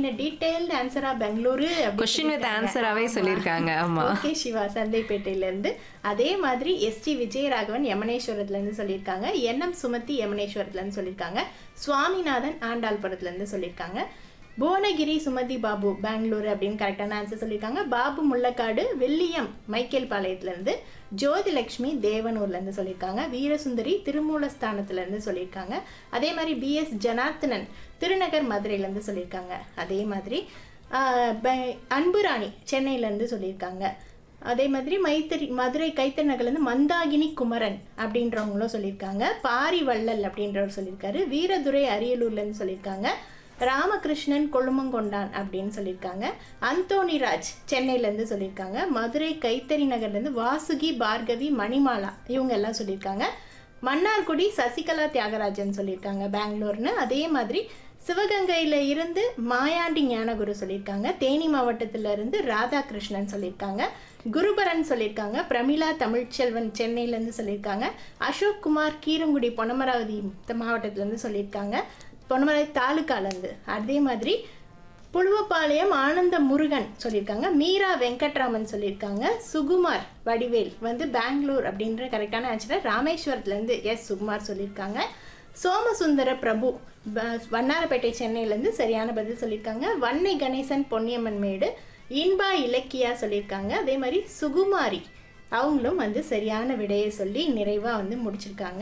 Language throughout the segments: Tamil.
என்ன டீடைல்டு ஆன்சரா பெங்களூரு கொஸ்டின் வித் ஆன்சராகவே சொல்லியிருக்காங்க ஆமா ஓகே சிவா சந்தைப்பேட்டையில இருந்து அதே மாதிரி எஸ்டி விஜயராகவன் யமனேஸ்வரத்துல இருந்து சொல்லியிருக்காங்க என்எம் சுமதி யமனேஸ்வரத்துல இருந்து சொல்லியிருக்காங்க சுவாமிநாதன் ஆண்டாள்புரத்துல இருந்து சொல்லியிருக்காங்க புவனகிரி சுமதி பாபு பெங்களூரு அப்படின்னு கரெக்டான ஆன்சர் சொல்லியிருக்காங்க பாபு முள்ளக்காடு வெள்ளியம் மைக்கேல் பாளையத்துல இருந்து ஜோதிலட்சுமி தேவனூர்ல இருந்து சொல்லியிருக்காங்க வீரசுந்தரி திருமூலஸ்தானத்துல இருந்து சொல்லியிருக்காங்க அதே மாதிரி பிஎஸ் ஜனார்த்தனன் திருநகர் மதுரையில இருந்து சொல்லியிருக்காங்க அதே மாதிரி ஆஹ், பெ- அன்புராணி சென்னையில இருந்து சொல்லியிருக்காங்க அதே மாதிரி மைத்திரி மதுரை கைத்தறி நகர்லேருந்து மந்தாகினி குமரன் அப்படின்றவங்களும் சொல்லியிருக்காங்க பாரி வள்ளல் அப்படின்றவர் சொல்லியிருக்காரு வீரதுரை அரியலூர்லேருந்து சொல்லியிருக்காங்க ராமகிருஷ்ணன் கொழுமங்கொண்டான் அப்படின்னு சொல்லியிருக்காங்க அந்தோணிராஜ் சென்னையிலேருந்து சொல்லியிருக்காங்க மதுரை கைத்தறி நகர்லேருந்து வாசுகி பார்கவி மணிமாலா இவங்க எல்லாம் சொல்லியிருக்காங்க மன்னார்குடி சசிகலா தியாகராஜன் சொல்லியிருக்காங்க பெங்களூர்னு அதே மாதிரி சிவகங்கையில இருந்து மாயாண்டி ஞானகுரு சொல்லியிருக்காங்க தேனி மாவட்டத்துல இருந்து ராதாகிருஷ்ணன் சொல்லியிருக்காங்க குருபரன் சொல்லியிருக்காங்க பிரமிளா தமிழ்ச்செல்வன் சென்னையில இருந்து சொல்லியிருக்காங்க அசோக் குமார் கீரங்குடி பொன்னமராவதி மாவட்டத்துல இருந்து சொல்லியிருக்காங்க பொன்னமராவதி தாலுக்கால இருந்து அதே மாதிரி புழுவப்பாளையம் ஆனந்த முருகன் சொல்லியிருக்காங்க மீரா வெங்கட்ராமன் சொல்லியிருக்காங்க சுகுமார் வடிவேல் வந்து பெங்களூர் அப்படின்ற கரெக்டான ஆன்சரை ராமேஸ்வரத்துலேருந்து எஸ் சுகுமார் சொல்லியிருக்காங்க சோமசுந்தர பிரபு ப- வண்ணாரப்பேட்டை சென்னையிலேருந்து சரியான பதில் சொல்லியிருக்காங்க வன்னை கணேசன் பொன்னியம்மன் மேடு இன்பா இலக்கியா சொல்லியிருக்காங்க அதே மாதிரி சுகுமாரி அவங்களும் வந்து சரியான விடையை சொல்லி நிறைவாக வந்து முடிச்சிருக்காங்க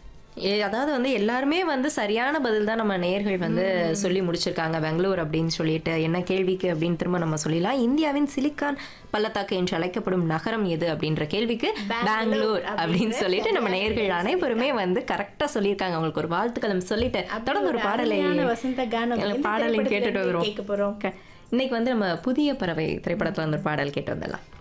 ஏ, அதாவது வந்து எல்லாருமே வந்து சரியான பதில் தான் நம்ம நேயர்கள் வந்து சொல்லி முடிச்சிருக்காங்க பெங்களூர் அப்படின்னு சொல்லிட்டு என்ன கேள்விக்கு அப்படின்னு திரும்ப நம்ம சொல்லிடலாம் இந்தியாவின் சிலிக்கான் பள்ளத்தாக்கு என்று அழைக்கப்படும் நகரம் எது அப்படின்ற கேள்விக்கு பெங்களூர் அப்படின்னு சொல்லிட்டு நம்ம நேயர்கள் அனைவருமே வந்து கரெக்டா சொல்லியிருக்காங்க அவங்களுக்கு ஒரு வாழ்த்துக்களும் சொல்லிட்டு தொடர்ந்து ஒரு பாடலை அருமையான வசந்த கானம் எந்த பாடலை திரைப்படத்துல கேட்டுட்டு இருந்து வருவோம் கேட்க போறோம் இன்னைக்கு வந்து நம்ம புதிய பறவை திரைப்படத்துல வந்து ஒரு பாடல் கேட்டு வந்துடலாம்